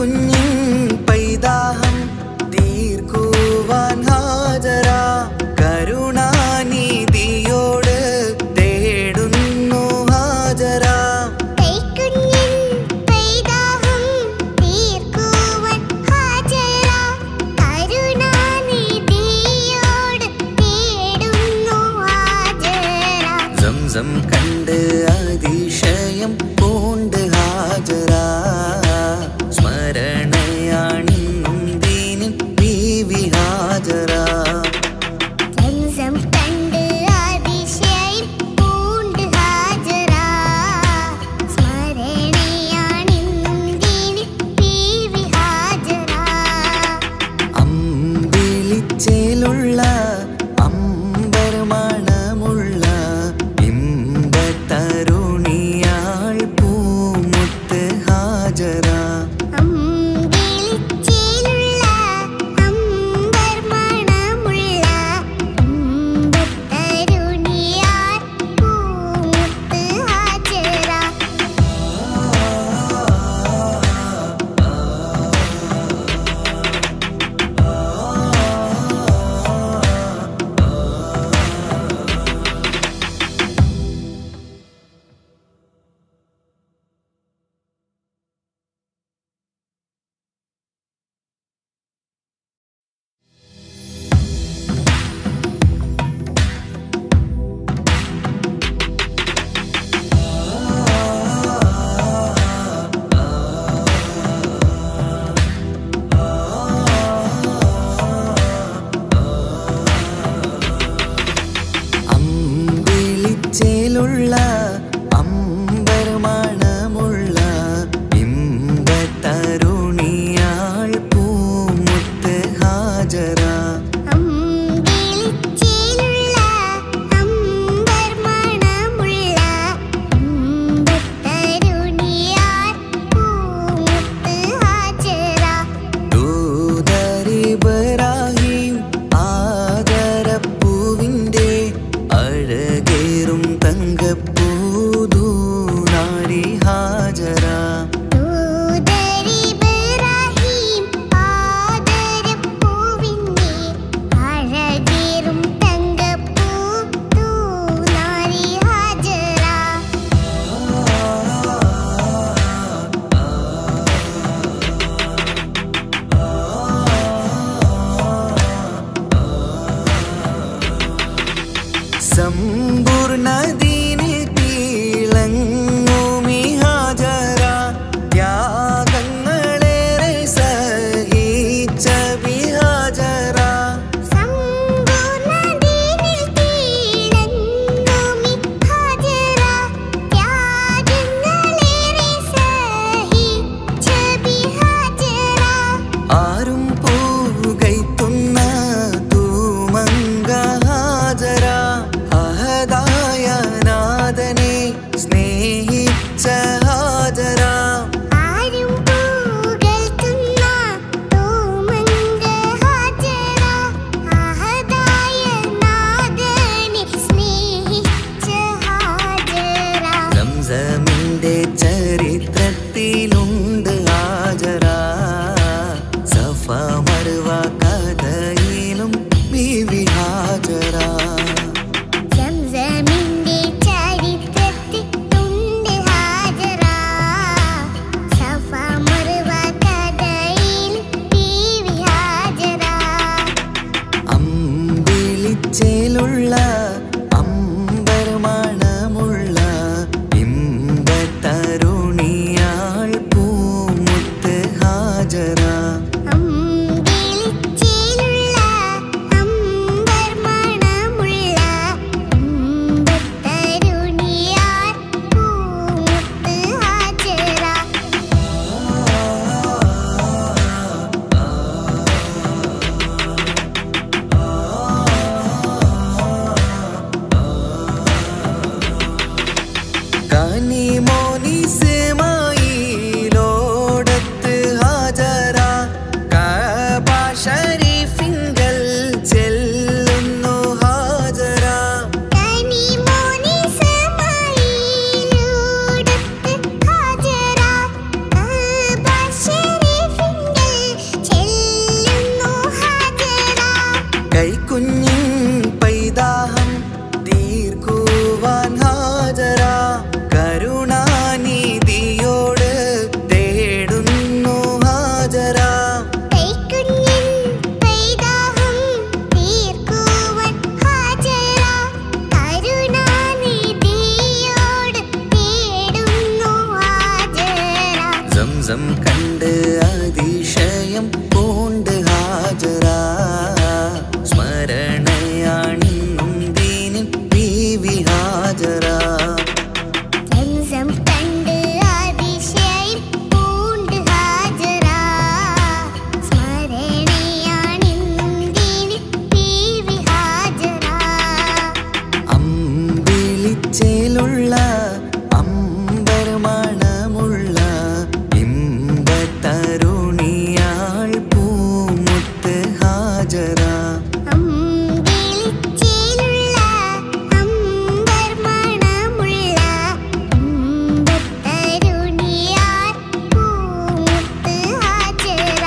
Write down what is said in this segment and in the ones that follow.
കൈക്കുഞ്ഞിൻ പൈതാഹം തീർക്കുവാൻ ഹാജര കരുണാനിധിയോട് തേടുന്നു ഹാജര കൈക്കുഞ്ഞിൻ പൈതാഹം തീർക്കുവാൻ ഹാജര കരുണാനിധിയോട് തേടുന്നു ഹാജര സംസം കണ്ട് അതിശയം പൂണ്ട് ഹാജര സ്മരണയാണിന്നും ദീനിൻ ബീവി ഹാജര സംസം കണ്ട് അതിശയം പൂണ്ട് ഹാജര സ്മരണയാണിന്നും ദീനി ബീവി ഹാജര അമ്പിളിച്ചേലുള്ള അമ്പരമണമുള്ള ഇമ്പത്തരുണിയാൾ പൂമുത്ത് ഹാജര അമ്പിളിച്ചേലുള്ള അമ്പർ മണമുള്ള ഇമ്പത്തരുണിയാർ പൂമുത്ത് ഹാജര അമ്പിളിച്ചേലുള്ള അമ്പരമണമുള്ള ഇമ്പത്തരുണിയാൾ പൂമുത്ത് ഹാജര അമ്പിളിച്ചേലുള്ള അമ്പർ മണമുള്ള ഇമ്പത്തരുണിയാർ പൂമുത്ത് ഹാജര ദൂതരിബ്രാഹിം ആദരപ്പൂവിൻ്റെ അഴകേറും തങ്കപ്പൂതൂനാരി ഹാജര ദൂതരിബ്രാഹിം ആദരപ്പൂവിൻ്റെ അഴകേറും തങ്കപ്പൂ തൂനാരി ഹാജര സമ്പൂർണദീനിൽ തിളങ്ങുമി ഹാജര ത്യാഗങ്ങളേറെ സഹിച്ച ബിഹാജര സമ്പൂർണ്ണദീനിൽ തിളങ്ങുമി ഹാജര ത്യാഗങ്ങളേറെ സഹിച്ച ബിഹാജര ആരും പൂകൈത്തുന്ന തൂമങ്ക ഹാജര അഹദായ നാഥനെ സ്നേഹിച്ച ഹാജര ആരും പൂകൾത്തുന്ന തൂമങ്ക ഹാജര അഹദായ നാഥനെ സ്നേഹിച്ച ഹാജര സംസമിന്റെ ചരിത്രത്തിലുണ്ട് ഹാജര സഫ മറുവ കഥയിലും ബീവി ഹാജര സംസമിന്റെ ചരിത്രത്തിൽ ഉണ്ട് ഹാജര സഫ മറുവ കഥയിൽ ബീവി ഹാജര അമ്പിളിച്ചേലുള്ള അമ്പരമണമുള്ള ഇമ്പത്തരുണിയാൾ പൂമുത്ത് ഹാജര അമ്പിളിച്ചേലുള്ള അമ്പർ മണമുള്ള ഇമ്പത്തരുണിയാർ പൂമുത്ത് ഹാജര കനിമോനിസ്മായിലോടത്ത് ഹാജര കബ ഷരീഫിങ്കൽ ചെല്ലുന്നു ഹാജര കനിമോനി സമായിലൂടത്ത് ഹാജര കഅബ ശരീഫിങ്കൽ സംസം കണ്ട് അതിശയം പൂണ്ട് ഹാജര സ്മരണയാണിന്നും ദീനിൻ ബീവി ഹാജര സംസം കണ്ട് അതിശയം പൂണ്ട് ഹാജര സ്മരണയാണെന്നും ദീനി ബീവി ഹാജര അമ്പിളിച്ചേലുള്ള അമ്പർമണമുള്ള ഇമ്പത്തരുണിയാൾ പൂമുത്ത് ഹാജര അമ്പിളിച്ചേലുള്ള അമ്പർ മണമുള്ള ഇമ്പത്തരുണിയാർ പൂമുത്ത് ഹാജര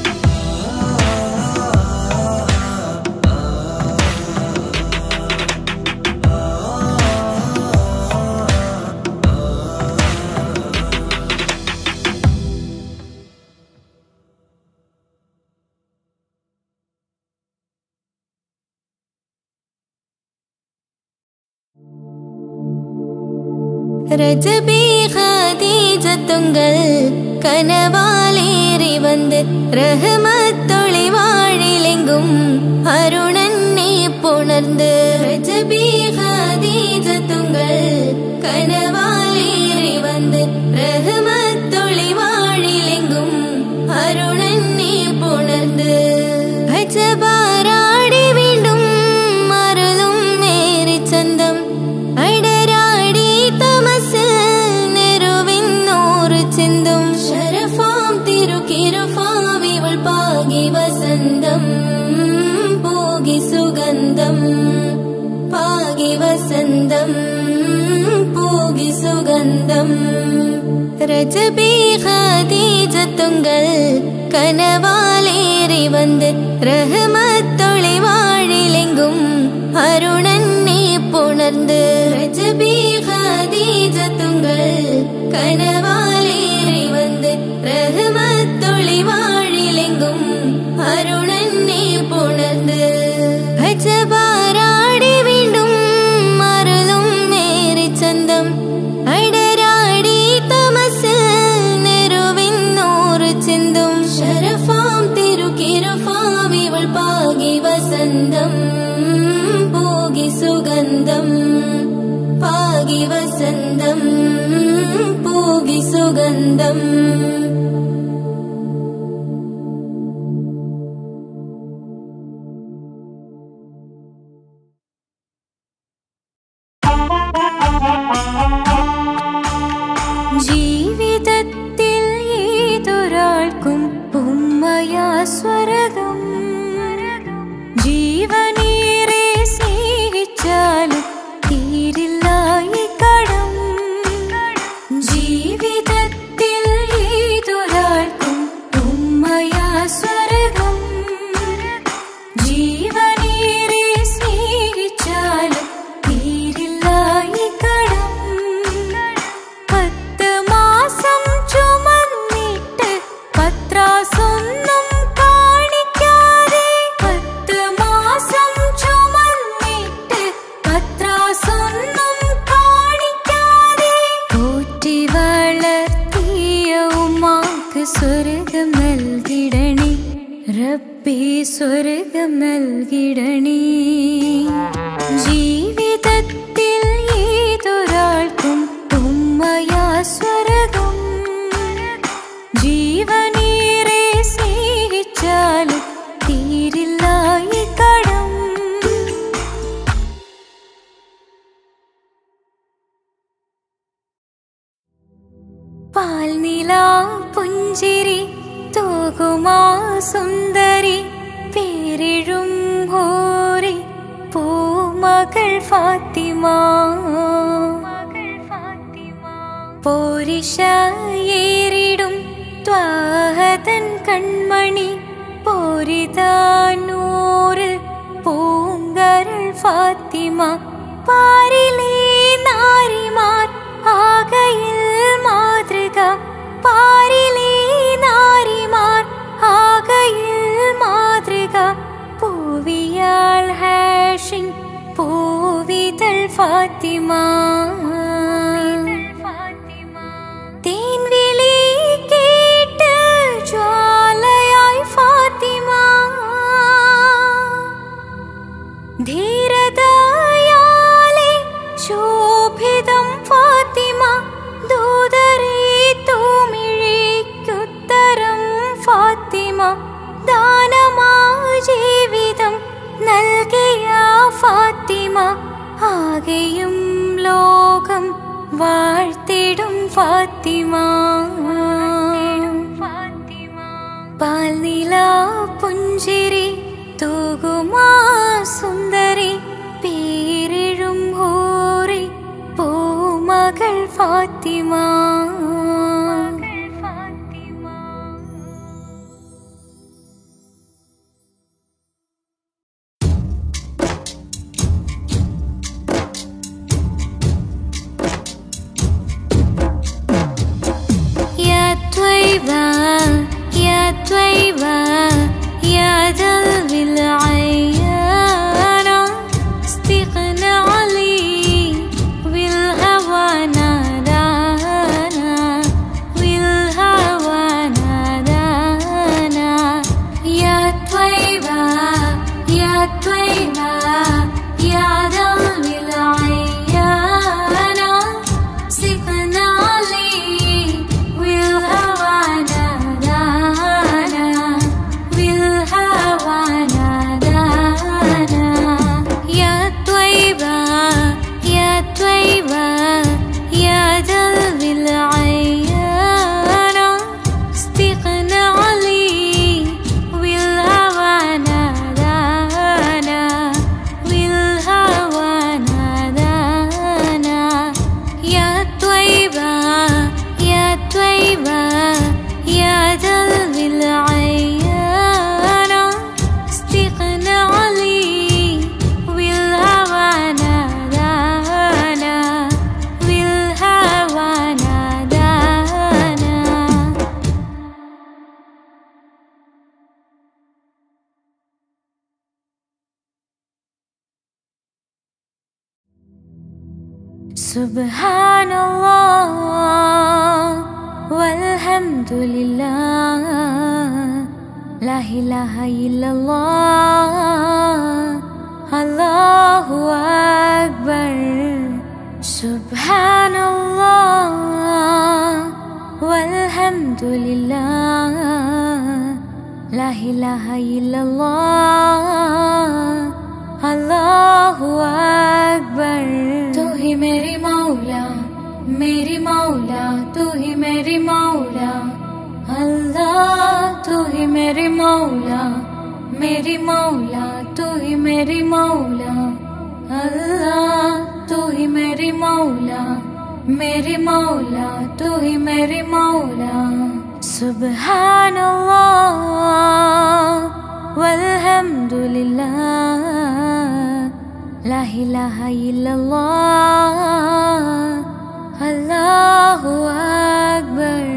ரஜபி ஹதீஜத்துங்கள் கனவாலேறி வந்து ரஹமத்தொளி வாழிலெங்கும் அருணன்னே புணர்ந்து ரஜபி ஹதீஜத்துங்கள் கனவாலேறி வந்து ரஹமத்தொளி வாழிலெங்கும் அருணன்னே புணர்ந்து അജബാരാടി വീണ്ടും മരുളും നേരി ചന്തം അടരാടി തമസിൽ നെരുവിൻ നൂറ് ചിന്തും ശരഫാം തിരുക്കിരുഫാം ഇവൾ പാകി വസന്തം പോകി സുഗന്ധം പാകി വസന്തം പോകി സുഗന്ധം രജബി ഖദീജത്തുങ്കൾ കനവാലേറി വന്ന് റഹ്മത്തൊളി വാഴിലെങ്കും അരുണന്നെ പുണർന്ന് രജബി ഖദീജത്തുങ്കൾ കനവാലേറി വന്ന് റഹ്മത്തൊളി വാഴിലെങ്കും അരുണന്നെ പുണർന്ന് അജബാരാടി വീണ്ടും മരുളും നേരി ചന്തം അടരാടി തമസിൽ നെരുവിൻ നൂറ് ചിന്തും ശരഫാം തിരുക്കിരുഫാം ഇവൾ പാകി വസന്തം പോകി സുഗന്ധം പാകി വസന്തം പോകി സുഗന്ധം ജീവിതത്തിൽ ഏതൊരാൾക്കും ഉമ്മയാ സ്വരകം ജീവനേറെ സ്നേഹിച്ചാലും തീരില്ല ഈ കടം ജീവിതത്തിൽ ഏതൊരാൾക്കും ഉമ്മയാ സ്വരകം ജീവനേറെ സ്നേഹിച്ചാലും തീരില്ല ഈ കടം പത്ത് മാസം ചുമന്നിട്ട് പത്രാസൊന്നും കാണിക്കാതെ പത്ത് മാസം ചുമന്നിട്ട് പത്രാസൊന്നും കാണിക്കാതെ പോറ്റി വളർത്തിയ ഉമ്മാക്ക് സ്വർഗം നൽകിടണേ റബ്ബി സ്വർഗം നൽകിടണേ ജീവിതത്തിൽ ഏതൊരാൾക്കും ഉമ്മയാ സ്വരകം ജീവനേറെ സ്നേഹിച്ചാലും തീരില്ല ഈ കടം പാൽനില പുഞ്ചിരി തൂകുമാ സുന്ദരി പേരിഴും ഹോരി പൂമകൾ ഫാത്തിമ പോരിശയേറിടും ത്വാഹതൻ കൺമണി പോരിതാനൂറ് പൂങ്കരൾ ഫാത്തിമ പാരിലേ നാരിമാർ ആകയിൽ മാതൃക പാരിലേ നാരിമാർ ആകയിൽ മാതൃക പൂവിയാൾ ഹാഷിൻ പൂവിതൾ ഫാത്തിമ തേൻവിളി കേട്ട് വാഴ്ത്തിടും ഫാത്തിമ പാൽനില പുഞ്ചിരി തൂകുമാ സുന്ദരി പേരിഴും ഹൂറി പൂമകൾ ഫാത്തിമ يا طيبة يا طيبة يا دلبي العيانة استغنى علي بالهوى نادانا بالهوى نادانا يا طيبة يا طيبة يا دلبي العيانة استغنى علي بالهوى نادانا بالهوى نادانا يا طيبة يا طيبة يا دلبي العيانة استغنى علي بالهوى نادانا بالهوى نادانا يا طيبة يا طيبة يا دلبي العيانة استغنى علي بالهوى نادانا بالهوى نادانا سبحان الله والحمد لله لا إله إلا الله الله أكبر سبحان الله والحمد لله لا إله إلا الله अल्लाह अकबर तू ही मेरी मौला मेरी मौला तू ही मेरी मौला अल्लाह तू ही मेरी मौला मेरी मौला तू ही मेरी मौला अल्लाह तू ही मेरी मौला मेरी मौला तू ही मेरी मौला सुबहान अल्लाह والحمد لله لا إله إلا الله الله أكبر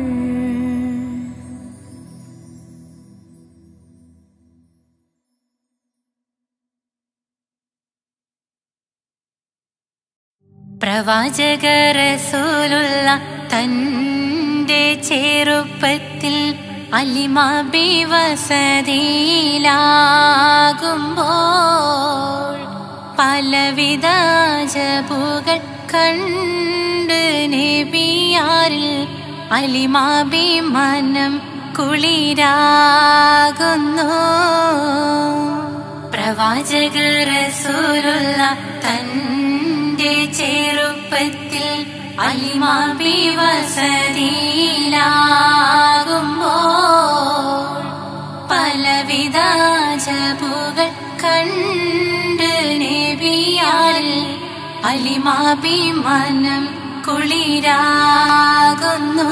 പ്രവാചക റസൂലുള്ള തൻ്റെ ചെറുപ്പത്തിൽ അലിമാബി വസതിയിലാകുമ്പോൾ പലവിധ ജപുകൾ കണ്ട് നബിയാരിൽ അലിമാബി മനം കുളിരാകുന്നു പ്രവാചക റസൂലുള്ള തൻ്റെ ചെറുപ്പത്തിൽ അലിമാബി വസതിയിലാകുമ്പോൾ പലവിധ ജപുകൾ കണ്ട് നബിയാൽ അലിമാബി മനം കുളിരാകുന്നു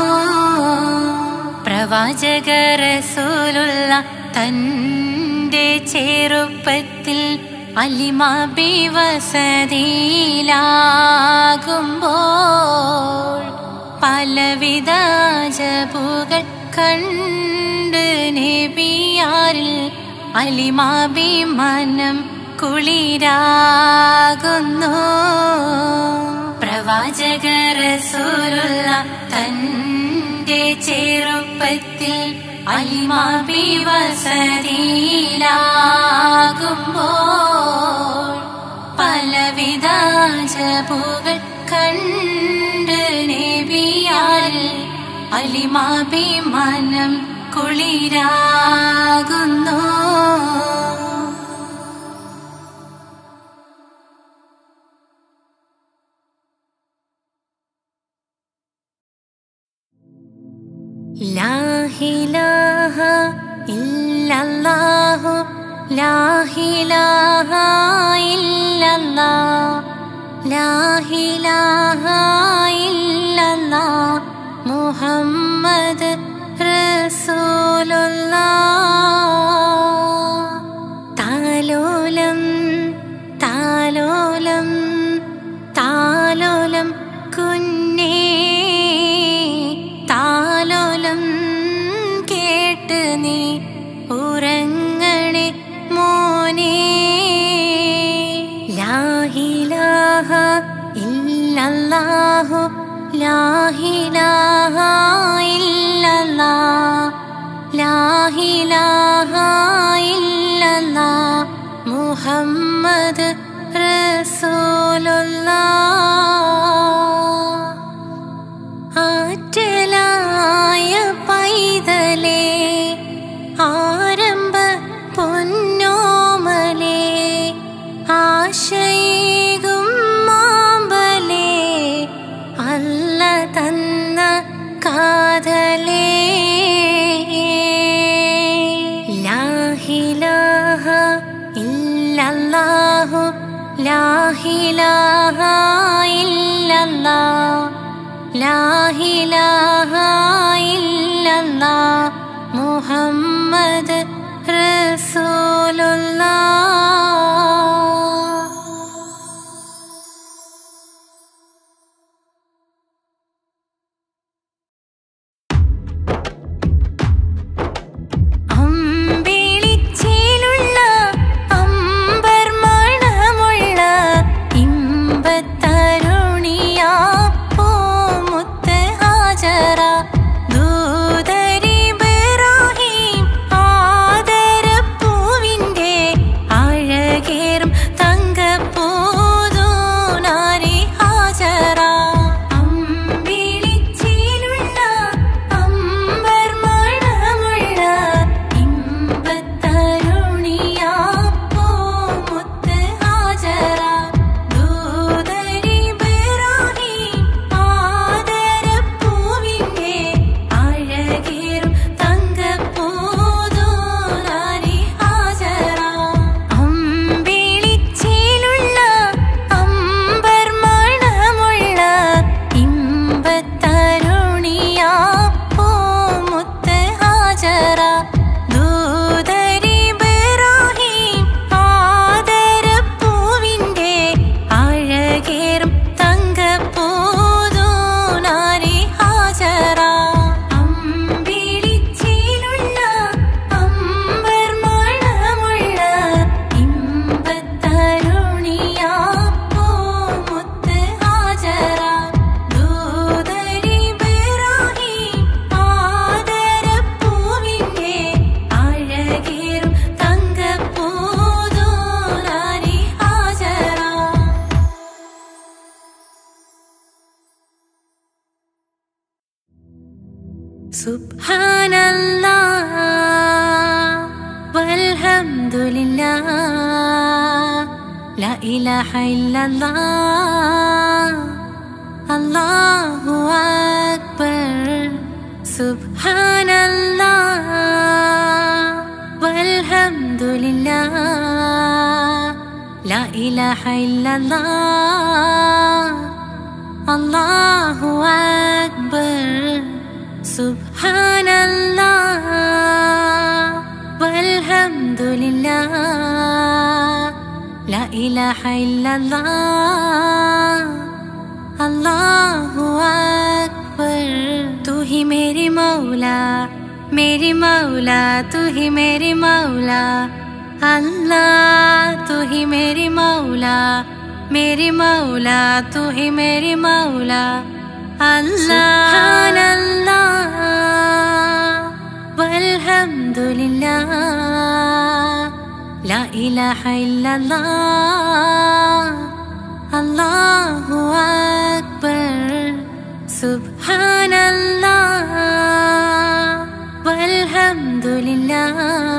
പ്രവാചക റസൂലുള്ള തൻ്റെ ചെറുപ്പത്തിൽ അലിമാബി വസതിയിലാകുമ്പോൾ പലവിധ ജപുകൾ കണ്ട് നബിയാരിൽ അലിമാബി മനം കുളിരാകുന്നു പ്രവാചക റസൂലുള്ള തൻ്റെ ചെറുപ്പത്തിൽ അലിമാബി വസതിയിലാകുമ്പോൾ പലവിധ ജപുകൾ കണ്ട് നബിയാൽ അലിമാബി മനം കുളിരാകുന്നു لا إله إلا الله لا إله إلا الله لا إله إلا الله محمد رسول الله താലോലം താലോലം താലോലം കുഞ്ഞേ താലോലം കേട്ട് നീ ഉറങ്ങണേ മോനെ ലാഹിലാഹ ഇല്ലല്ലാഹു ലാഹിലാഹ ഇല്ലല്ലാഹ് ലാഹിലാഹ ഇല്ലല്ലാഹ് മുഹമ്മദ് റസൂലുള്ളാഹ് ആറ്റലായ പൈതലേ ആരംഭ പൊന്നോമലേ ആശയേകും മാമ്പലേ അല്ല തന്ന കാതലേ ലാഹിലാഹ ഇല്ലല്ലാഹു ലാഹിലാഹ ഇല്ലല്ലാഹ് ലാഹിലാഹ ഇല്ലല്ലാഹ് മുഹമ്മദ് റസൂലുള്ളാഹ് അമ്പിളിച്ചേലുള്ള അമ്പർ മണമുള്ള ഇമ്പത്തരുണിയാ പൂമുത്ത് ഹാജറ ദൂതരി ബിറാഹീം ആദരപ്പൂവിന്റെ അഴകേറും തങ്കപ്പൂതൂനാരി ഹാജറ അമ്പിളിച്ചേലുള്ള അമ്പർ മണമുള്ള ഇമ്പത്തരുണിയാ പൂമുത്ത് ഹാജറ ദൂതരി ബിറാഹീം ആദരപ്പൂവിന്റെ അഴകേറും തങ്കപ്പൂതൂനാരി ഹാജറ അമ്പിളിച്ചേലുള്ള അമ്പർ മണമുള്ള ഇമ്പത്തരുണിയാ പൂമുത്ത് ഹാജറ ദൂതരി ബിറാഹീം ആദരപ്പൂവിന്റെ അഴകേറും തങ്കപ്പൂതൂനാരി ഹാജറ അമ്പിളിച്ചേലുള്ള അമ്പർ മണമുള്ള ഇമ്പത്തരുണിയാ പൂമുത്ത് ഹാജറ ദൂതരി ബിറാഹീം ആദരപ്പൂവിന്റെ അഴകേറും തങ്കപ്പൂതൂനാരി ഹാജറ سبحان الله والحمد لله لا إله إلا الله الله أكبر سبحان الله والحمد لله لا إله إلا الله الله أكبر سبحان الله والحمد لله لا إله إلا الله अल्लाह अकबर तू ही मेरी मौला मेरी मौला तू ही मेरी मौला अल्लाह तू ही मेरी मौला मेरी मौला तू ही मेरी मौला अल्लाह अल्लाह والحمد لله لا إله إلا الله الله أكبر سبحان الله والحمد لله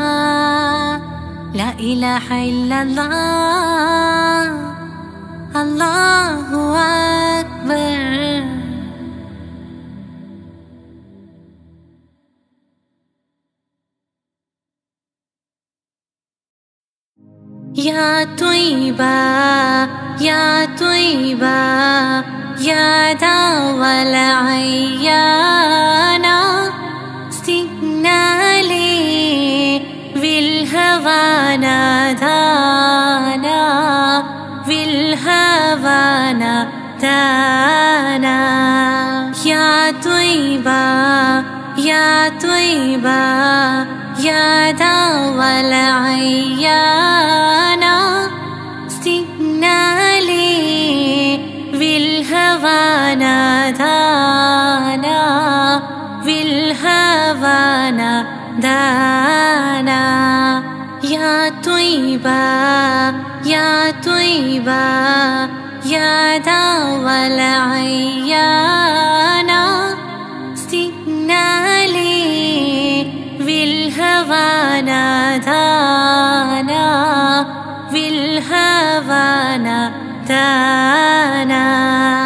لا إله إلا الله الله أكبر. ' അല്ലാഹു അക്ബർ يا طيبة يا طيبة يا داوى العيانا استقنا لي بالهوى نادانا بالهوى نادانا يا طيبة يا طيبة يا داوى العيانا استقنا لي بالهوى نادانا بالهوى نادانا يا طيبة يا طيبة يا داوى العيانا استقنا لي بالهوى نادانا بالهوى نادانا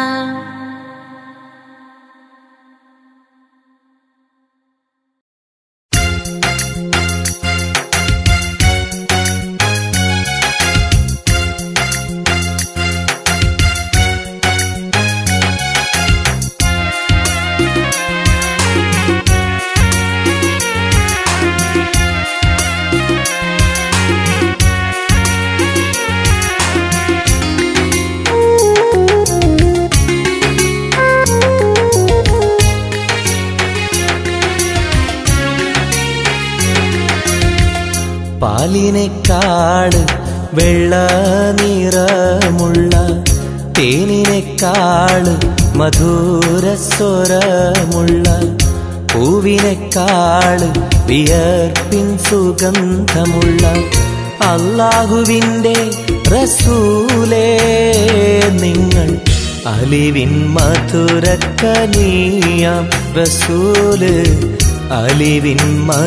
പാലിനെക്കാട് വെള്ള നിറമുള്ള തേനിനെക്കാട് മധുര സ്വരമുള്ള പൂവിനെക്കാട് വിയർപ്പിൻ സുഗന്ധമുള്ള അള്ളാഹുവിൻ്റെ റസൂലേ നിങ്ങൾ അലിവിൻ മധുരക്കനീയാം റസൂല് അലിവിൻ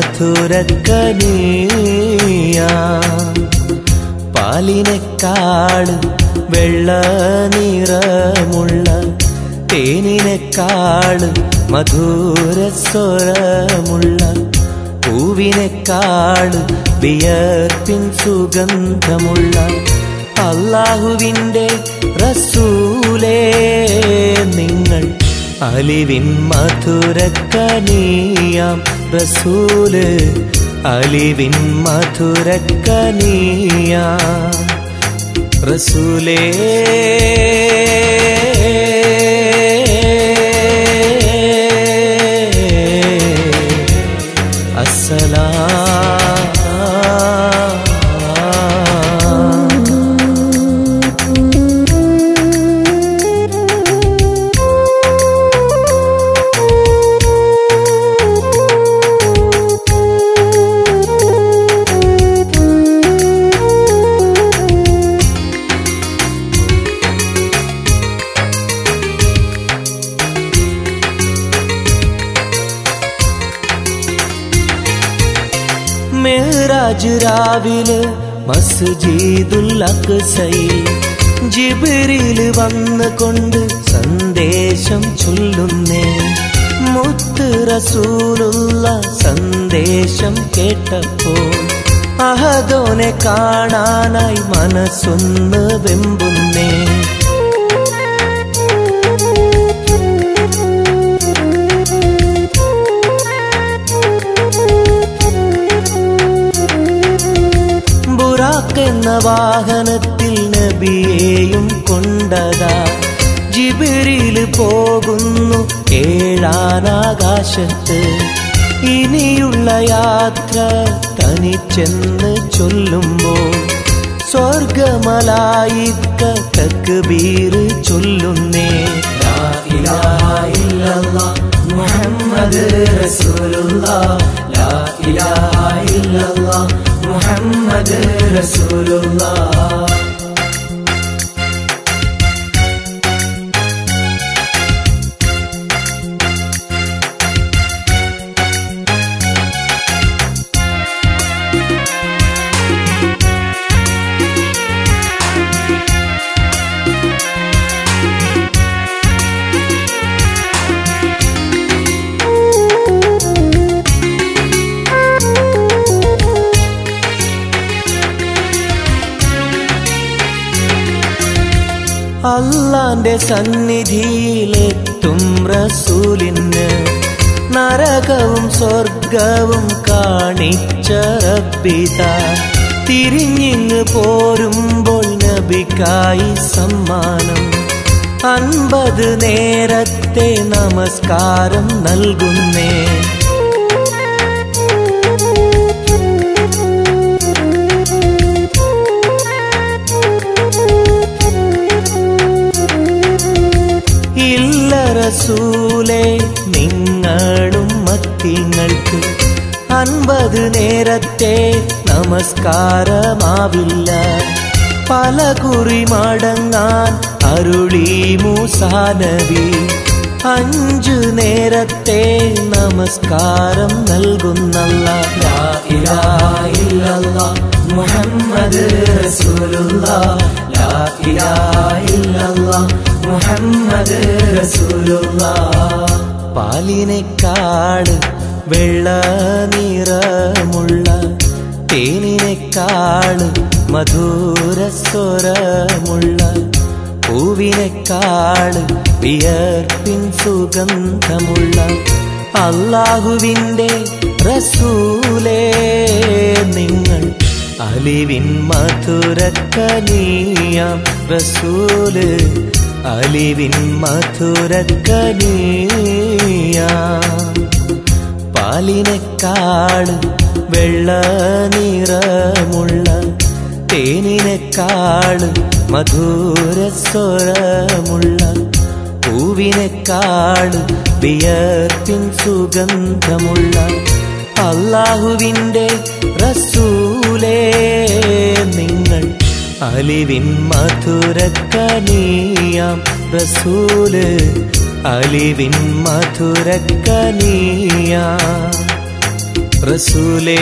മധുരക്കനീയാം പാലിനെക്കാട് വെള്ള നിറമുള്ള തേനിനെക്കാട് മധുര സ്വരമുള്ള പൂവിനെക്കാട് വിയർപ്പിൻ സുഗന്ധമുള്ള അള്ളാഹുവിൻ്റെ റസൂലേ നിങ്ങൾ അലിവിൻ മധുരക്കനീയാം റസൂല് അലിവിൻ മധുരക്കനീയാം റസൂലേ അസ്സലാം മേറാജ് രാവിലെ മസ്ജിദുൽ അക്സയിൽ ജിബിരിൽ വന്ന് കൊണ്ട് സന്ദേശം ചൊല്ലുന്നേ മുത്ത് റസൂലുള്ള സന്ദേശം കേട്ടപ്പോൾ അഹദോനെ കാണാനായി മനസ്സൊന്ന് വെമ്പുന്നേ ബുറാക്ക് എന്ന വാഹനത്തിൽ നബിയെയും കൊണ്ടതാ ജിബിരിൽ പോകുന്നു ഏഴാനാകാശത്ത് ഇനിയുള്ള യാത്ര തനിച്ചെന്ന് ചൊല്ലുമ്പോൾ സ്വർഗമലായിക്ക തക്ബീർ ചൊല്ലുന്നേ ലാ ഇലാഹ ഇല്ലല്ലാഹ് മുഹമ്മദ് റസൂലുള്ളാഹ് ലാ ഇലാഹ ഇല്ലല്ലാഹ് മുഹമ്മദ് റസൂലുള്ളാഹ് അള്ളാന്റെ സന്നിധിയിലെത്തും റസൂലിന് നരകവും സ്വർഗവും കാണിച്ച പിത തിരിഞ്ഞിങ്ങ് പോരുമ്പോൾ നബിക്കായി സമ്മാനം അൻപത് നേരത്തെ നമസ്കാരം നൽകുന്നേ ഇല്ല റസൂലേ നിങ്ങളും മത്തിങ്ങൾക്ക് അൻപത് നേരത്തെ നമസ്കാരമാവില്ല പല കുറി മടങ്ങാൻ അരുളി മൂസാനബി അഞ്ചു നേരത്തെ നമസ്കാരം നൽകുന്നല്ല ലാ ഇലാഹ ഇല്ലല്ലാഹ് മുഹമ്മദ് റസൂലുള്ളാഹ് ലാ ഇലാഹ ഇല്ലല്ലാഹ് മുഹമ്മദ് റസൂലുള്ളാഹ് പാലിനെക്കാട് വെള്ള നിറമുള്ള തേനിനെക്കാട് മധുര സ്വരമുള്ള പൂവിനെക്കാട് വിയർപ്പിൻ സുഗന്ധമുള്ള അള്ളാഹുവിൻ്റെ റസൂലേ നിങ്ങൾ അലിവിൻ മധുരക്കനീയാം റസൂല് അലിവിൻ മധുരക്കനീയാം പാലിനെക്കാട് വെള്ള നിറമുള്ള തേനിനെക്കാട് മധുര സ്വരമുള്ള പൂവിനെക്കാട് വിയർപ്പിൻ സുഗന്ധമുള്ള അള്ളാഹുവിൻ്റെ റസൂലേ നിങ്ങൾ അലിവിൻ മധുരക്കനീയാം റസൂല് അലിവിൻ മധുരക്കനീയാം റസൂലേ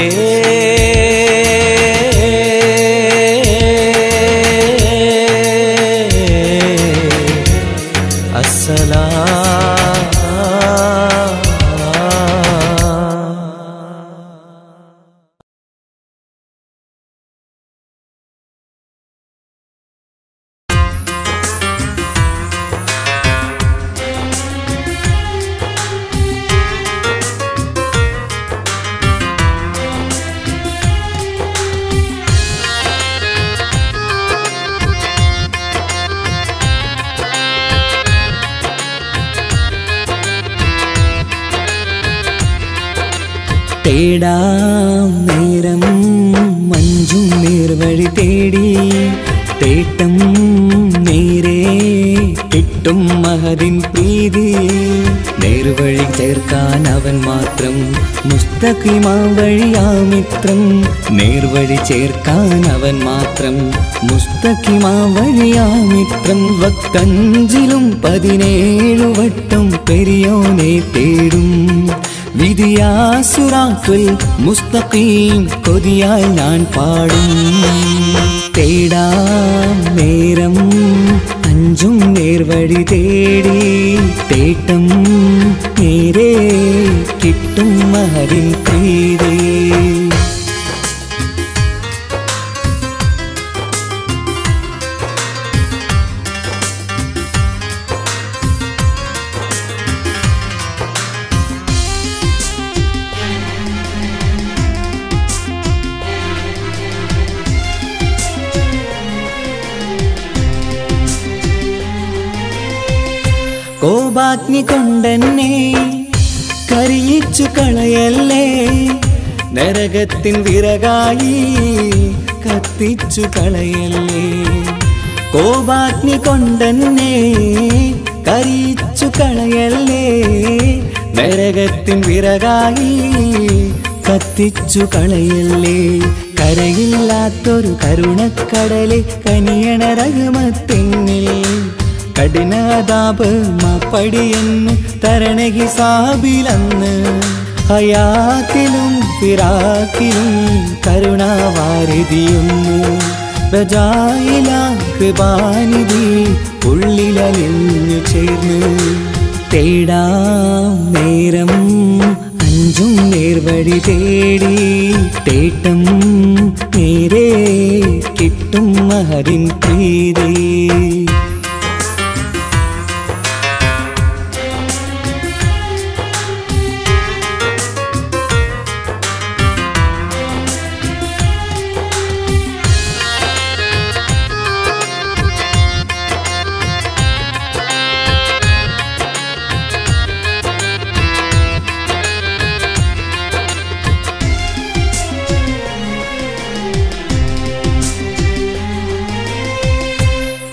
അസ്സലാം തേടാം നേരം മഞ്ചും നേർവഴി തേടി തേട്ടം നേരെ കിട്ടും മഹതിൻ പ്രീതി നേർവഴി ചേർക്കാൻ അവൻ മാത്രം മുസ്തഖിമാ വഴിയാമിത്രം നേർവഴി ചേർക്കാൻ അവൻ മാത്രം മുസ്തഖിമാ വഴിയാമിത്രം വക്കഞ്ചിലും പതിനേഴു വട്ടം പെരിയോനെ തേടും വിധിയാസുറാക്കുൽ മുസ്തഖീം കൊതിയാൽ ഞാൻ പാടും തേടാം നേരം അഞ്ചും നേർവഴി തേടി തേട്ടം നേരെ കിട്ടും മഹരിൻ പ്രീതി കോപാഗ്നി കൊണ്ടെന്നെ കരിയിച്ചു കളയല്ലേ നരകത്തിൻ വിറകായി കത്തിച്ചു കളയല്ലേ കോപാഗ്നി കൊണ്ടെന്നെ കരിയിച്ചു കളയല്ലേ നരകത്തിൻ വിറകായി കത്തിച്ചു കളയല്ലേ കരയില്ലാത്തൊരു കരുണക്കടലെ കനിയണ രഹമത്തിന്നിൽ കഠിനതാപ് മാപ്പടിയെന്ന് തരണ ഹിസാബിലന്ന് ഹയാത്തിലും ഫിറാക്കിലും കരുണാവാരിതിയൊന്നു പ്രജായില കൃപാനിധി ഉള്ളിലലിഞ്ഞു ചേർന്ന് തേടാം നേരം അഞ്ചും നേർവഴി തേടി തേട്ടം നേരെ കിട്ടും മഹരിൻ പ്രീതി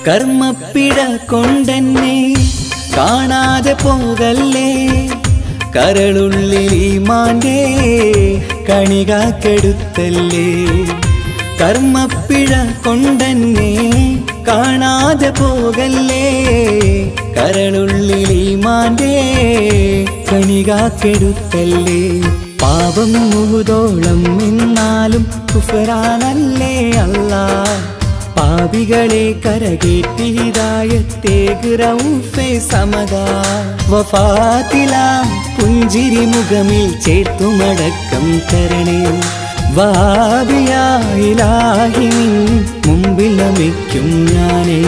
കർമ്മപ്പിഴ കൊണ്ടെന്നെ കാണാതെ പോകല്ലേ കരളുള്ളിൽ മാൻ്റെ കണികാക്കെടുത്തല്ലേ കർമ്മപ്പിഴ കൊണ്ടെന്നെ കാണാതെ പോകല്ലേ കരളുള്ളിൽ മാൻ്റെ കണികാക്കെടുത്തല്ലേ പാപം മുഴുതോളം എന്നാലും കുഫറാനല്ലേ അല്ലാ പാപികളെ കരകേറ്റി ഹിദായത്തേക്ക് റൗഫെ സമതാ വഫാത്തിലാം പുഞ്ചിരി മുഖമിൽ ചേർത്തുമടക്കം തരണേ വാബിയായിലാഹി മുമ്പിൽ നമിക്കും ഞാനേ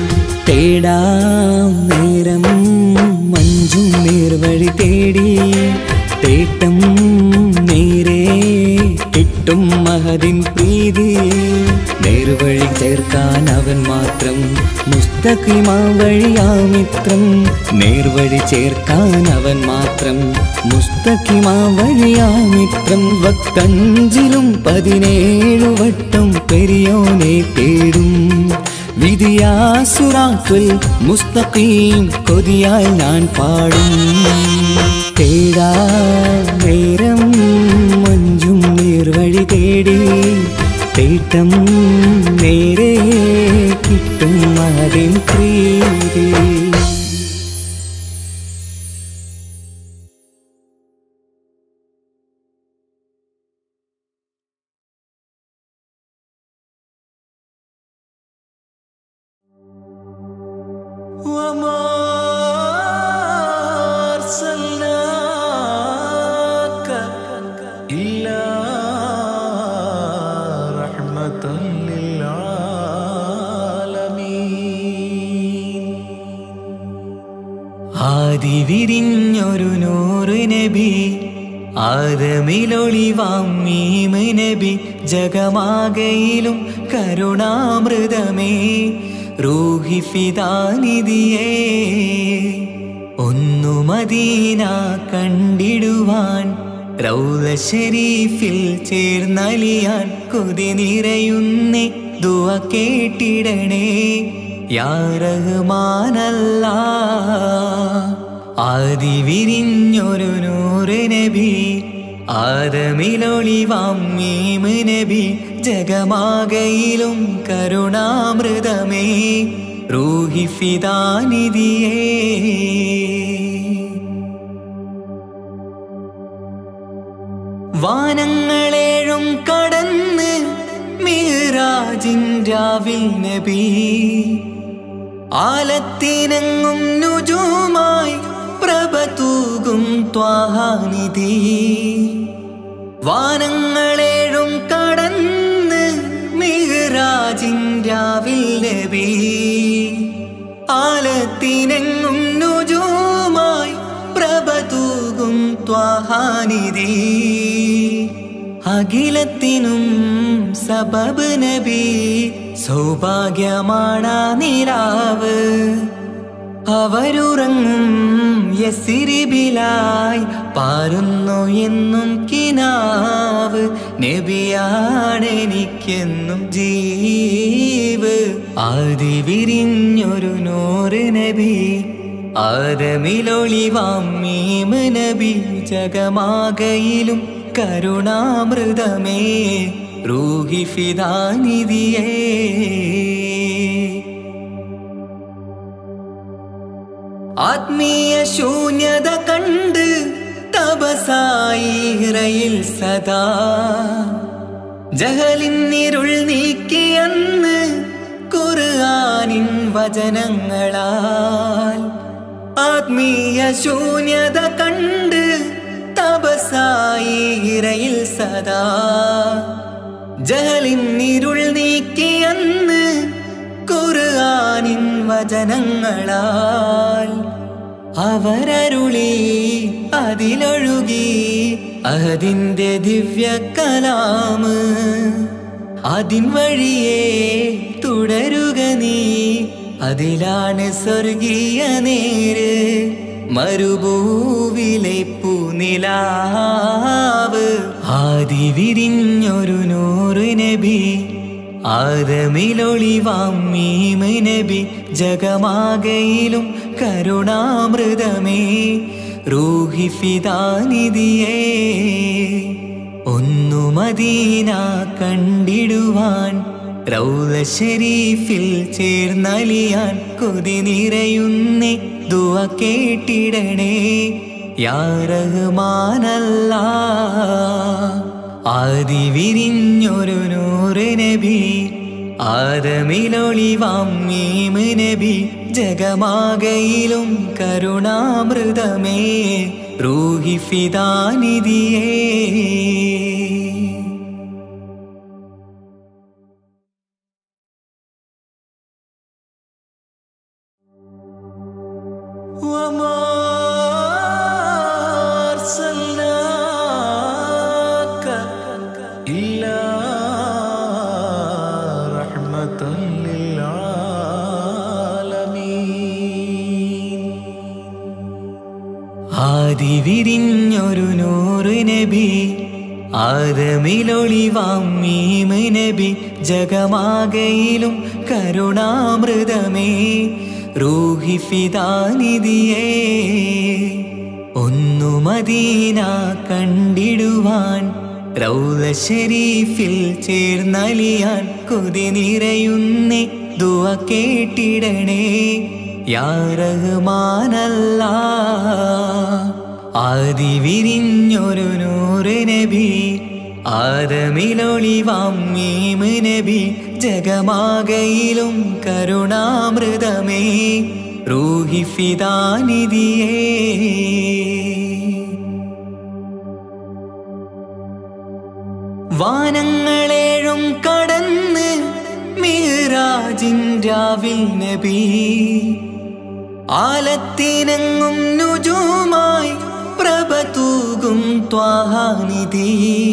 തേടാം നേരം മഞ്ചും നേർവഴി തേടി തേട്ടം നേരെ കിട്ടും മഹതിൻ പ്രീതി നേർവഴി ചേർക്കാൻ അവൻ മാത്രം മുസ്തഖിമാ വഴിയാമിത്രം നേർവഴി ചേർക്കാൻ അവൻ മാത്രം മുസ്തഖിമാ വഴിയാമിത്രം വക്കഞ്ചിലും പതിനേഴു വട്ടം പെരിയോനെ തേടും വിധിയാസുറാക്കുൽ മുസ്തഖീം കൊതിയാൽ ഞാൻ പാടും തേടാ നേരം മഞ്ചും നേർവഴി തേടി തേട്ടം നേരെ കിട്ടും അതിൻ പ്രീതി وما أرسلناك إلا رحمة للعالمين ആദി വിരിഞ്ഞൊരു നൂറ് നബി ആദമിലൊളിവാം മീമ് നബി ജഗമാകയിലും കരുണാമൃതമേ റൂഹി ഫിദാനിധിയേ ഒന്നു മദീന കണ്ടിടുവാൻ റൗല ഷരീഫിൽ ചേർന്നലിയാൻ കൊതി നിറയുന്നേ ദുവ കേട്ടിടണേ യാ റഹ്മാനല്ല ആദി വിരിഞ്ഞൊരു നൂറ് നബി ആദമിലൊളിവാം മീമ് നബി ജഗമാകയിലും കരുണാമൃതമേ റൂഹി ഫിദാനിധിയേ വാനങ്ങളേഴും കടന്ന് മീറാജിൻ രാവിൽ നബി ആലത്തിനങ്ങും നുജുമായി പ്രഭ തൂകും ത്വാഹാനിധി വാനങ്ങളേഴും കടന്ന് മിഹ്റാജിൻ രാവിൽ നബി ആലത്തിനെങ്ങും നുജുമായി പ്രഭ തൂകും ത്വാഹാനിധി അഖിലത്തിനും സബബ് നബി സൗഭാഗ്യമാണ് നിലാവ് അവരുറങ്ങും യസിരിബിലായി പാരുന്നു എന്നും കിനാവ് നബിയാണെനിക്കെന്നും ജീവ് ആദി വിരിഞ്ഞൊരു നൂറ് നബി ആദമിലൊളിവാം മീമ് നബി ജഗമാകയിലും കരുണാമൃതമേ റൂഹി ഫിദാനിധിയേ ആത്മീയ ശൂന്യത കണ്ട് തപസായി ഇറയിൽ സദാ ജഹലിന്നിരുൾ നീക്കിയന്ന് ഖുർആനിൻ വചനങ്ങളാൽ ആത്മീയ ശൂന്യത കണ്ട് തപസായി ഇറയിൽ സദാ ജഹലിന്നിരുൾ നീക്കിയന്ന് ഖുർആനിൻ വചനങ്ങളാൽ അവരരുളി അതിലൊഴുകി അതിന്റെ ദിവ്യ കലാമ് അതിൻ വഴിയെ തുടരുക നീ അതിലാണ് സ്വർഗീയ നേര് മരുഭൂവിലെ പൂനിലാവ് ആദി വിരിഞ്ഞൊരു നൂറ് നബി ആദമിലൊളിവാം മീമ് നബി ജഗമാകയിലും കരുണാമൃതമേ റൂഹി ഫിദാനിധിയേ ഒന്നു മദീന കണ്ടിടുവാൻ റൗല ഷരീഫിൽ ചേർന്നലിയാൻ കൊതി നിറയുന്നേ ദുവ കേട്ടിടണേ യാ റഹ്മാനല്ല ആദി വിരിഞ്ഞൊരു നൂറ് നബി ആദമിലൊളിവാം മീമ് നബി ജഗമാകയിലും കരുണാമൃതമേ റൂഹി ഫിദാനിധിയേ وما أرسلناك إلا رحمة للعالمين ആദി വിരിഞ്ഞൊരു നൂറ് നബി ആദമിലൊളിവാം മീമ് നബി ജഗമാകയിലും കരുണാമൃതമേ റൂഹി ഫിദാനിധിയേ ഒന്നു മദീന കണ്ടിടുവാൻ റൗല ഷരീഫിൽ ചേർന്നലിയാൻ കൊതി നിറയുന്നേ ദുവ കേട്ടിടണേ യാ റഹ്മാനല്ല ആദി വിരിഞ്ഞൊരു നൂറ് നബി ആദമിലൊളിവാം മീമ് നബി ജഗമാകയിലും കരുണാമൃതമേ റൂഹി ഫിദാനിധിയേ വാനങ്ങളേഴും കടന്ന് മീറാജിൻരാവിൽ നബി ആലത്തിനങ്ങും നുജുമായി പ്രഭ തൂകും ത്വാഹാനിധി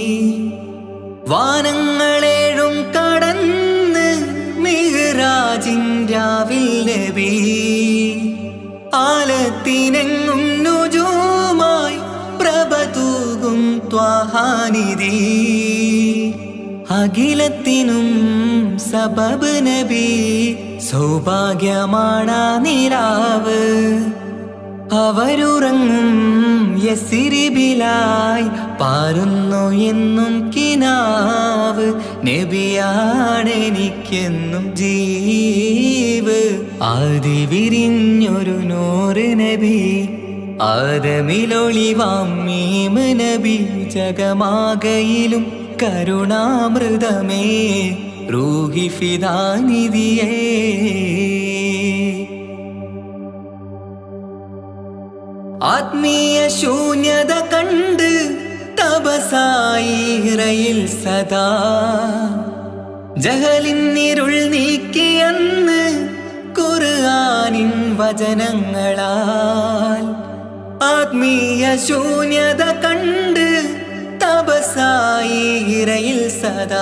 വാനങ്ങളേഴും കടന്ന് മിഹ്റാജിൻരാവിൽ നബി ആലത്തിനെങ്ങും നുജുമായി പ്രഭ തൂകും ത്വാഹാനിധി അഖിലത്തിനും സബബ് നബി സൗഭാഗ്യമാണ നിലാവ് അവരുറങ്ങും യസിരിബിലായി പാരുന്നു എന്നും കിനാവ് നബിയാണെനിക്കെന്നും ജീവ് ആദി വിരിഞ്ഞൊരു നൂറ് നബി ആദമിലൊളിവാം മീമ് നബി ജഗമാകയിലും കരുണാമൃതമേ റൂഹി ഫിദാനിധിയേ ആത്മീയ ശൂന്യത കണ്ട് തപസായിറയിൽ സദാ ജഹലിന്നിരുൾ നീക്കിയെന്ന് ഖുർആനിൻ വചനങ്ങളാൽ ആത്മീയ ശൂന്യത കണ്ട് തപസായിറയിൽ സദാ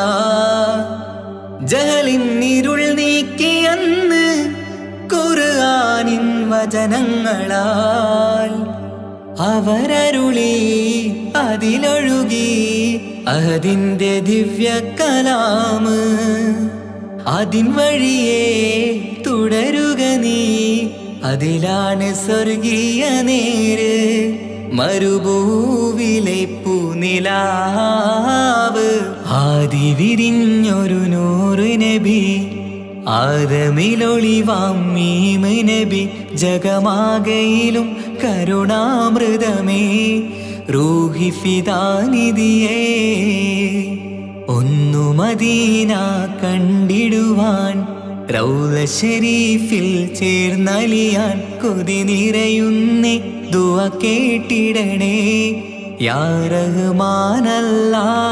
ജഹലിന്നിരുൾ നീക്കിയെന്ന് ഖുർആനിൻ വചനങ്ങളാൽ അവരരുളി അതിലൊഴുകി അഹദിന്റെ ദിവ്യ കലാമ് അതിൻ വഴിയേ തുടരുക നീ അതിലാണ് സ്വർഗീയ നേര് മരുഭൂവിലെ പൂനിലാവ് ആദി വിരിഞ്ഞൊരു നൂറ് നബി ആദമിലൊളിവാം മീമ് നബി ജഗമാകയിലും കരുണാമൃതമേ റൂഹി ഫിദാനിധിയേ ഒന്നു മദീന കണ്ടിടുവാൻ റൗല ഷരീഫിൽ ചേർന്നലിയാൻ കൊതി നിറയുന്നേ ദുവ കേട്ടിടണേ യാ റഹ്മാനല്ല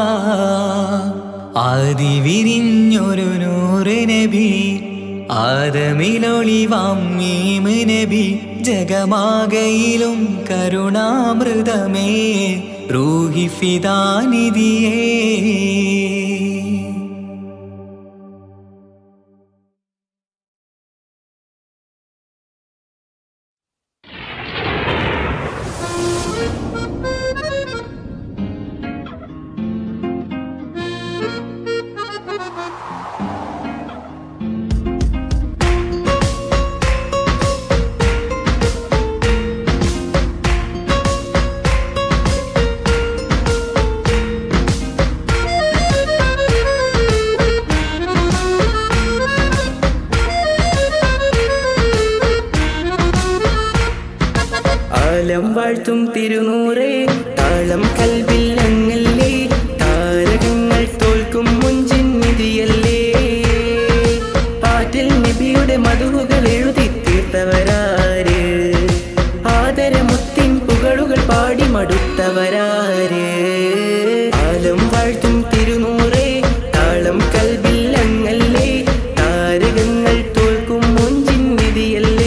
ആദി വിരിഞ്ഞൊരു നൂറ് നബി ആദമിലൊളിവാം മീമ് നബി ജഗമാകയിലും കരുണാമൃതമേ റൂഹി ഫിദാനിധിയേ വാഴ്ത്തും തിരുനൂറേ താളം കൽവിൽ അങ്ങല്ലേ താരകങ്ങൾ തോൽക്കും മുഞ്ചിൻ നിധിയല്ലേ ആറ്റിൽ നബിയുടെ മധുവുകൾ എഴുതി തീർത്തവരാര് ആദരമുത്തിൻ പുകളുകൾ പാടി മടുത്തവരാര് ആലം വാഴ്ത്തും തിരുനൂറേ താളം കൽവിൽ അങ്ങല്ലേ താരകങ്ങൾ തോൽക്കും മുഞ്ചിൻ നിധിയല്ലേ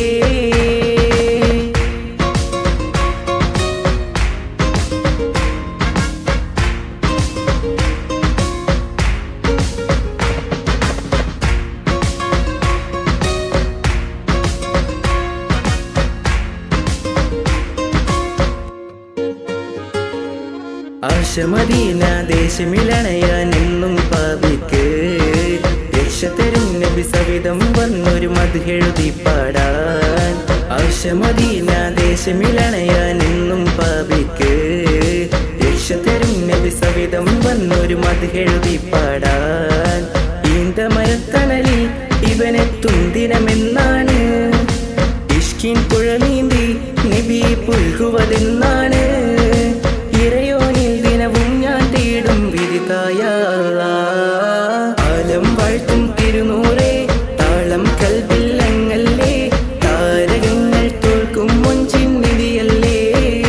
ആശമദീന ദേശമിളണയാൻ എന്നും പാപിക്ക് രക്ഷ തരും നബി സവിധം വന്നൊരു മധുഹെഴുതി പാടാൻ ആശമദീന ദേശമിളണയാൻ എന്നും പാപിക്ക് രക്ഷ തരും നബി സവിധം വന്നൊരു മധുഹെഴുതി പാടാൻ ഈന്ത മരത്തണലിൽ ഇവനെത്തും ദിനമെന്നാണ് ഇഷ്കിൻ പുഴ നീന്തി നബി പുൽകുവതെന്നാണ് ഇറയോനിൽ ദിനവും ഞാൻ തേടും വിരിതായ ആലം വാഴ്ത്തും തിരുനൂറേ താളം കൽവില്ലങ്ങല്ലേ താരകങ്ങൾ തോൽക്കും മുഞ്ചിൻ നിധിയല്ലേ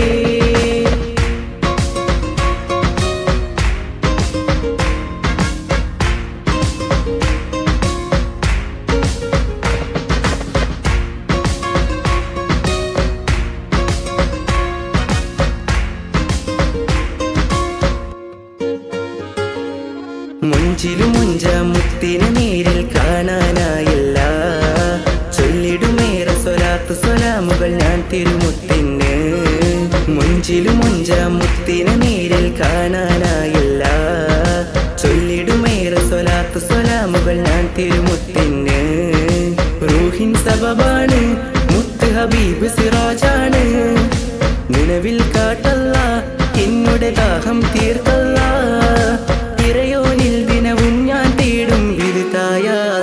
മുഞ്ചിലു മുഞ്ച മുത്തിനെ നേരിൽ കാണാനായില്ല ചൊല്ലിടുമേറെ സ്വലാത്ത് സ്വലാമുകൾ ഞാൻ തിരുമുത്തിന് മുഞ്ചിലു മുഞ്ച മുത്തിനെ നേരിൽ കാണാനായില്ല ചൊല്ലിടുമേറെ സ്വലാത്ത് സ്വലാമുകൾ ഞാൻ തിരുമുത്തിന് റൂഹിൻ സബബാണ് മുത്ത് ഹബീബ് സിറാജാണ് നിലവിൽ കാട്ടല്ല എന്നുടെ ദാഹം തീർക്കല്ല ഇറയോനിൽ ദിനവും ഞാൻ തേടും വിരുതായ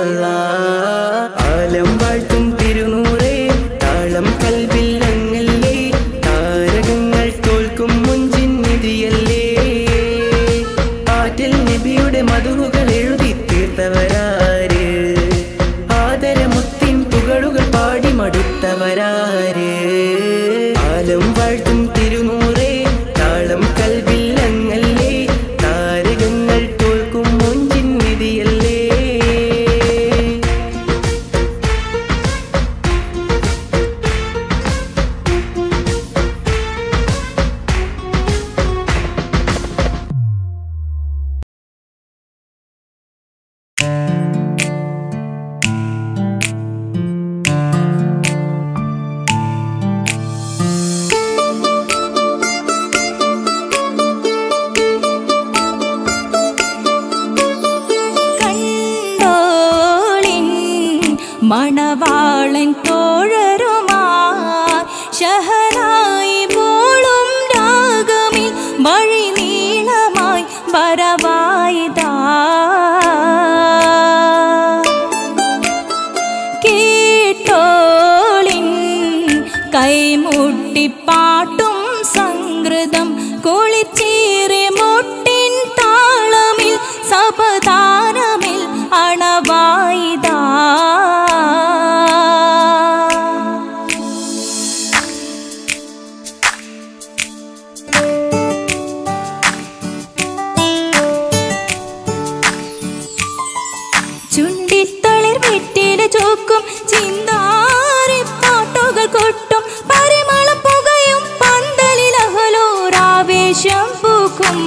ആലം വാഴ്ത്തും തിരുനൂറേ താളം കൽവില്ലങ്ങല്ലേ താരകങ്ങൾ തോൽക്കും മുഞ്ചിൻ നിധിയല്ലേ ആറ്റിൽ നബിയുടെ മധുവുകൾ എഴുതി തീർത്തവരാര് ആദരമുത്തിൻ പുകളുകൾ പാടി മടുത്തവരാര് ആലം വാഴ്ത്തും തിരുനൂറേ താളം കൽവില്ലങ്ങല്ലേ താരകങ്ങൾ തോൽക്കും മുഞ്ചിൻ നിധിയല്ലേ കണ്ടോളിൻ മണവാളൻ തോഴരുമാ ഷഹനായി മോളും രാഗമിൽ വഴി നീളമായി വരവായിതാ കേട്ടോളിൻ കൈമുട്ടിപ്പാട്ടും സംഗൃതം കുളിച്ചേറി മുട്ടിൻ താളമിൽ സപതാരമിൽ അണവായിതാ ചുണ്ടിത്തളിർ വെറ്റില ചോക്കും ചിന്താരി പാട്ടുകൾ കൊട്ടും പരിമളം പുകയും പന്തലിൽ അഹലോരാവേശം പൂക്കും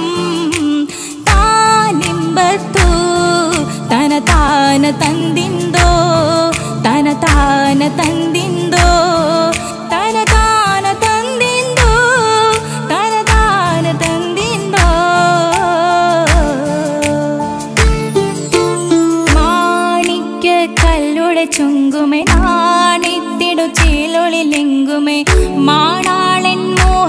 താനിമ്പത്തു തന താന തന്തിന്തോ തന താന തന്തിന്തോ തന താന തന്തിന്തോ തന താന തന്തിന്തോ മാണിക്യ കല്ലുടെ ചുങ്കുമേ നാണിത്തിടു ചേലൊളിലെങ്കുമേ മാണാളൻ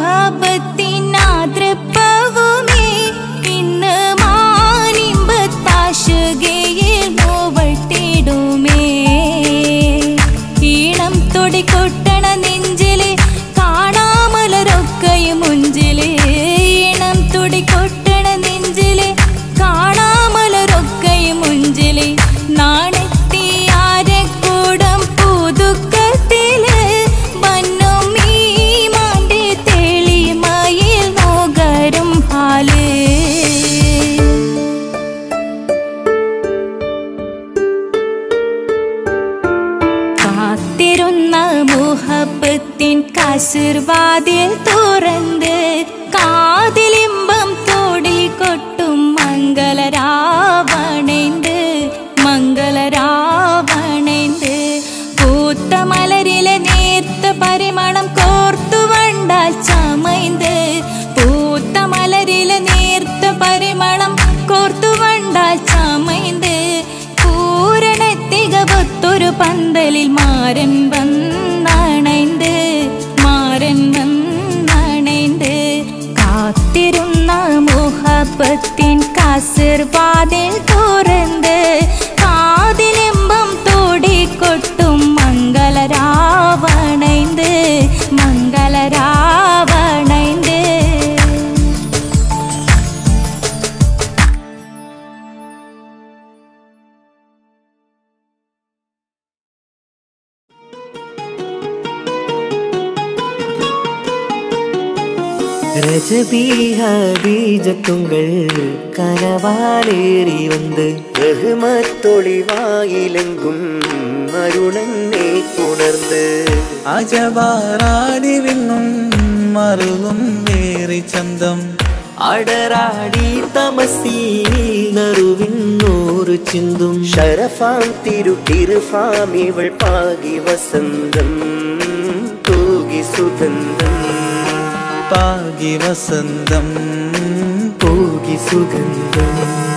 മോഹബത്തിനാതൃപ്പവുമേ ഇന്ന് മാനിമ്പത്താശുകയിൽ മൂവൾ തേടും തുടി കൊട്ടണ നെഞ്ചില് കാണാമലരൊക്കെയും മുഞ്ചില് നാണെത്തിയാരെ കൂടം പുതുക്കത്തില് വന്നും ഈ മാന്റെ തെളിമയിൽ നോകരും ഹാല് കാത്തിരുന്ന മുഹബത്തിൻ കസിർവാതിൽ തുറന്ന് കാതിലിമ്പം തോടി കൊട്ടും മംഗളരാവണേന്ത് മംഗളരാവണേന്ത് പൂത്ത മലരിലെ നേർത്ത പരിമണം കോർത്തു വണ്ടാൽ ചമൈന്ത് പൂത്ത മലരിലെ നേർത്ത പരിമണം കോർത്തു വണ്ടാൽ ചമൈന്ത് പൂരണ തികവത്തൊരു പന്തലിൽ മാരൻ വന്നണൈന്ത് മാരൻ വന്നണൈന്ത് കാത്തിരുന്ന മുഹബത്തിൻ കസിർവാതിൽ തുറന്ന് കാതിലിമ്പം തോടിക്കൊട്ടും മംഗളരാവണൈന്ത് മംഗളരാവണൈന്ത് രജബീഹബീജത്തുങ്കൾ കനവാലേറി വന്ന് ബഹുമത്തൊളിവായിലെങ്കും അരുണനെ ഉണർന്ന് അജവാറാടി വിണ്ണും മറുകും വേറി ചന്തം അടരാടി തമസീനറുവിന്നൂറ് ചിന്തും ഷരഫാം തിരുട്ടിരുഫാം ഇവൾ പാകി വസന്തം തൂകി സുഗന്ധം പാകി വസന്തം പോകി സുഗന്ധം